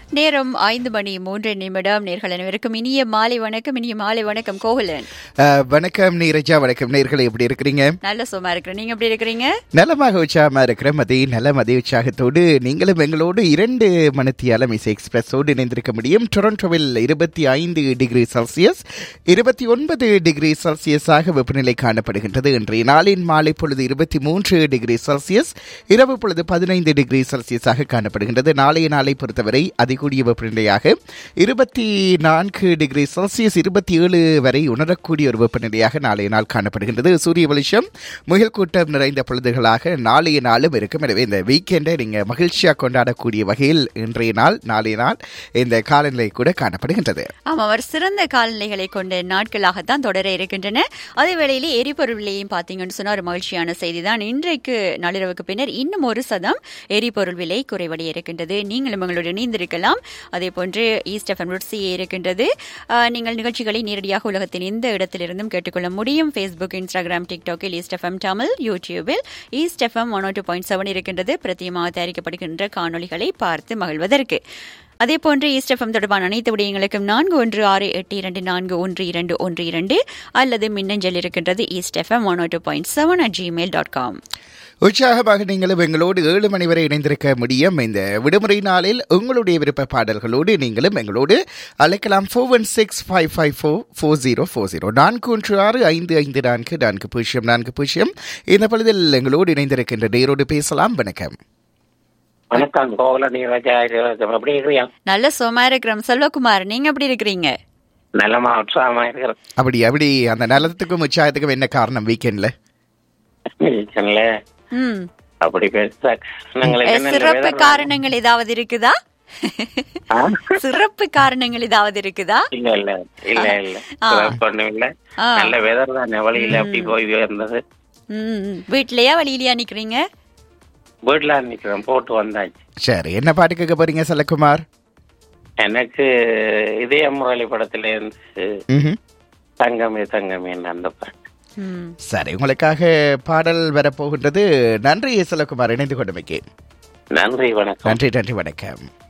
நேரம் ஐந்து மணி மூன்று நிமிடம் நேர்கள் அனைவருக்கும் இனிய மாலை வணக்கம் இனிய மாலை வணக்கம் கோகுலன் அஹ், வணக்கம் நீரஜா வணக்கம் நேர்களே எப்படி இருக்கிறீங்க நல்ல சும்மா இருக்கிறேன் நீங்க எப்படி இருக்கிறீங்க நலமாக உற்சாகமா இருக்கிற மதி நல மதி உற்சாகத்தோடு நீங்களும் எங்களோடு இரண்டு மணித்தியாலம் இசை எக்ஸ்பிரஸோடு இணைந்திருக்க முடியும் டொரண்டோவில் இருபத்தி ஐந்து டிகிரி செல்சியஸ் இருபத்தி ஒன்பது டிகிரி செல்சியஸாக வெப்பநிலை காணப்படுகின்றது இன்றைய நாளின் மாலை பொழுது இருபத்தி மூன்று டிகிரி செல்சியஸ் இரவு பொழுது பதினைந்து டிகிரி செல்சியஸாக காணப்படுகின்றது நாளைய நாளை பொறுத்தவரை அதிகூடிய வெப்பநிலையாக இருபத்தி நான்கு டிகிரி செல்சியஸ் இருபத்தி ஏழு வரை உணரக்கூடிய ஒரு வெப்பநிலையாக நாளைய நாள் காணப்படுகின்றது சூரிய வெளிச்சம் முயல் கூட்டம் நிறைந்த பொழுதுகளாக நாளைய நாளும் இருக்கும் எனவே இந்த வீக்கெண்டை நீங்க மகிழ்ச்சியாக கொண்டாடக்கூடிய வகையில் இன்றைய நாள் நாளைய நாள் இந்த காலநிலை கூட காணப்படுகின்றது ஆமா அவர் சிறந்த காலநிலைகளை கொண்ட நாட்களாகத்தான் தொடர இருக்கின்றன அதே வேளையிலே எரிபொருள் விலையும் பாத்தீங்கன்னு சொன்னா ஒரு மகிழ்ச்சியான செய்தி தான் இன்றைக்கு நள்ளிரவுக்கு பின்னர் இன்னும் ஒரு சதம் எரிபொருள் விலை குறைவடைய இருக்கின்றது நீங்களும் எங்களோடு இணைந்திருக்கலாம் அதே போன்று ஈஸ்ட் எஃப்எம் சி இருக்கின்றது ஆஹ், நீங்கள் நிகழ்ச்சிகளை நேரடியாக உலகத்தின் எந்த இடத்திலிருந்தும் கேட்டுக்கொள்ள முடியும் ஃபேஸ்புக் இன்ஸ்டாகிராம் டிக்டாக்கில் ஈஸ்ட் எஃப்எம் தமிழ் யூடியூபில் east FM one two point seven இருக்கின்றது பிரத்தியமாக தயாரிக்கப்படுகின்ற காணொளிகளை பார்த்து மகிழ்வதற்கு அதே போன்று ஈஸ்ட் எஃப்எம் தொடர்பான அனைத்து விடயங்களுக்கும் நான்கு ஒன்று ஆறு எட்டு இரண்டு நான்கு ஒன்று இரண்டு ஒன்று இரண்டு அல்லது மின்னஞ்சல் இருக்கின்றது east FM one two point seven at Gmail dot com உற்சாகமாக நீங்களும் எங்களோடு ஏழு மணி வரை இணைந்திருக்க முடியும் இந்த விடுமுறை நாளில் உங்களுடைய விருப்ப பாடல்களோடு நீங்களும் எங்களோடு அழைக்கலாம் four one six five five four four zero four zero நான்கு ஒன்று ஆறு ஐந்து ஐந்து நான்கு நான்கு பூஜ்ஜியம் நான்கு பூஜ்ஜியம் இந்த பொழுதில் எங்களோடு இணைந்திருக்கின்ற நேரோடு பேசலாம் வணக்கம் வணக்கம் கோகுல நீராஜா இருவருக்கும் எப்படி இருக்கிறியா நல்ல சுகமா இருக்கிறோம் செல்வகுமார் நீங்க எப்படி இருக்கிறீங்க நல்லமா உற்சாகமா இருக்கிறேன் அப்படி அப்படி அந்த நலத்துக்கும் உற்சாகத்துக்கும் என்ன காரணம் வீக்கெண்ட்ல வீக்கெண்ட்ல ம் அப்படி பெருசா நாங்கள் அஹ், என்ன சிறப்பு வேதனை- காரணங்கள் ஏதாவது இருக்குதா ஆ? சிறப்பு காரணங்கள் ஏதாவது இருக்குதா இல்ல இல்ல இல்ல இல்ல ஆ. சிறப்பு ஒண்ணும் இல்ல ஆ. நல்ல வெதர் தான் வழியில அப்படி போய் இருந்தது ம் ம். வீட்லயா வெளியிலயா நிக்கிறீங்க வீட்டுல நிக்கிறோம் போட்டு வந்தாச்சு சரி என்ன பாட்டு கேட்க போறீங்க செல்லக்குமார் எனக்கு இதய முரளி படத்துல இருந்து ம்ஹும். தங்கமே தங்கமே அந்த பாட்டு ம் சரி உங்களுக்காக பாடல் வரப்போகின்றது நன்றி செல்லக்குமார் இணைந்து கொண்டமைக்கு நன்றி வணக்கம் நன்றி நன்றி வணக்கம்